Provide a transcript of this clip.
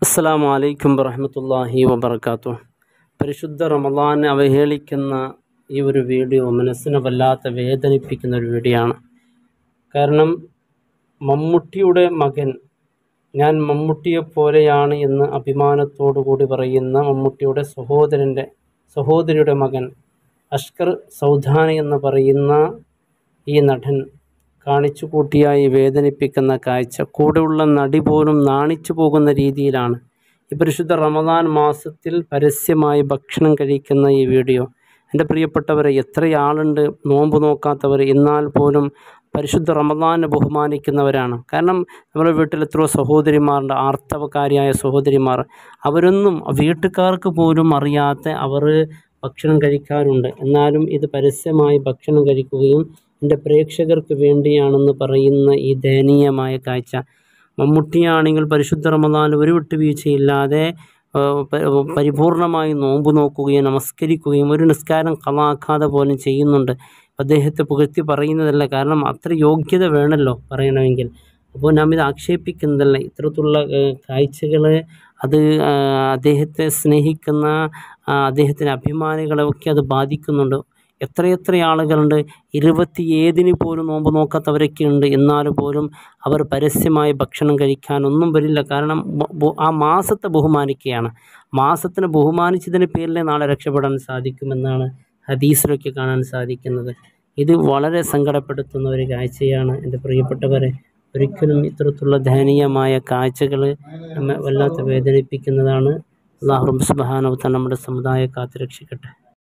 അസ്സാം വലൈക്കും വറഹമത്തല്ലാഹി വബർക്കാത്തു പരിശുദ്ധ റമദാൻ അവഹേളിക്കുന്ന ഈ ഒരു വീഡിയോ മനസ്സിനെ വല്ലാത്ത വേദനിപ്പിക്കുന്ന ഒരു വീഡിയോ ആണ് കാരണം മമ്മൂട്ടിയുടെ മകൻ ഞാൻ മമ്മൂട്ടിയെ പോലെയാണ് എന്ന് അഭിമാനത്തോടു കൂടി പറയുന്ന മമ്മൂട്ടിയുടെ സഹോദരൻ്റെ സഹോദരിയുടെ മകൻ അഷ്കർ സൗധാനി എന്ന് പറയുന്ന ഈ നടൻ കാണിച്ചു കൂട്ടിയായി വേദനിപ്പിക്കുന്ന കാഴ്ച കൂടെയുള്ള നടി പോലും നാണിച്ചു പോകുന്ന രീതിയിലാണ് ഈ പരിശുദ്ധ റമദാൻ മാസത്തിൽ പരസ്യമായി ഭക്ഷണം കഴിക്കുന്ന ഈ വീഡിയോ എൻ്റെ പ്രിയപ്പെട്ടവരെ എത്രയാളുണ്ട് നോമ്പ് നോക്കാത്തവർ എന്നാൽ പോലും പരിശുദ്ധ റമദാനെ ബഹുമാനിക്കുന്നവരാണ് കാരണം നമ്മുടെ വീട്ടിൽ എത്രയോ സഹോദരിമാരുണ്ട് ആർത്തവക്കാരിയായ സഹോദരിമാർ അവരൊന്നും വീട്ടുകാർക്ക് പോലും അറിയാത്ത അവർ ഭക്ഷണം കഴിക്കാറുണ്ട് എന്നാലും ഇത് പരസ്യമായി ഭക്ഷണം കഴിക്കുകയും എൻ്റെ പ്രേക്ഷകർക്ക് വേണ്ടിയാണെന്ന് പറയുന്ന ഈ ദയനീയമായ കാഴ്ച മമ്മൂട്ടിയാണെങ്കിൽ പരിശുദ്ധ റമദാൻ ഒരു വിട്ടുവീഴ്ചയില്ലാതെ ആ, പ- പരിപൂർണമായി നോമ്പ് നോക്കുകയും നമസ്കരിക്കുകയും ഒരു നിസ്കാരം കളാക്കാതെ പോലും ചെയ്യുന്നുണ്ട് അദ്ദേഹത്തെ പുകഴ്ത്തി പറയുന്നതല്ല കാരണം അത്ര യോഗ്യത വേണമല്ലോ പറയണമെങ്കിൽ അപ്പോൾ നാം ഇത് ആക്ഷേപിക്കുന്നതല്ല ഇത്തരത്തിലുള്ള കാഴ്ചകൾ അത് ആ, അദ്ദേഹത്തെ സ്നേഹിക്കുന്ന ആ, അദ്ദേഹത്തിൻ്റെ അഭിമാനികളെയൊക്കെ അത് ബാധിക്കുന്നുണ്ട് എത്രയെത്ര ആളുകളുണ്ട് ഇരുപത്തി ഏതിന് പോലും നോമ്പ് നോക്കാത്തവരൊക്കെ ഉണ്ട് എന്നാൽ പോലും അവർ പരസ്യമായി ഭക്ഷണം കഴിക്കാനൊന്നും വരില്ല കാരണം ബ- ബ- ആ മാസത്തെ ബഹുമാനിക്കുകയാണ് മാസത്തിനെ ബഹുമാനിച്ചതിന് പേരിൽ നാളെ രക്ഷപ്പെടാൻ സാധിക്കുമെന്നാണ് ഹദീസിലൊക്കെ കാണാൻ സാധിക്കുന്നത് ഇത് വളരെ സങ്കടപ്പെടുത്തുന്ന ഒരു കാഴ്ചയാണ് എൻ്റെ പ്രിയപ്പെട്ടവരെ ഒരിക്കലും ഇത്തരത്തിലുള്ള ദയനീയമായ കാഴ്ചകൾ നമ്മെ വല്ലാത്ത വേദനിപ്പിക്കുന്നതാണ് അള്ളാഹു സുബാനവത്ത നമ്മുടെ സമുദായ കാത്തുരക്ഷിക്കട്ടെ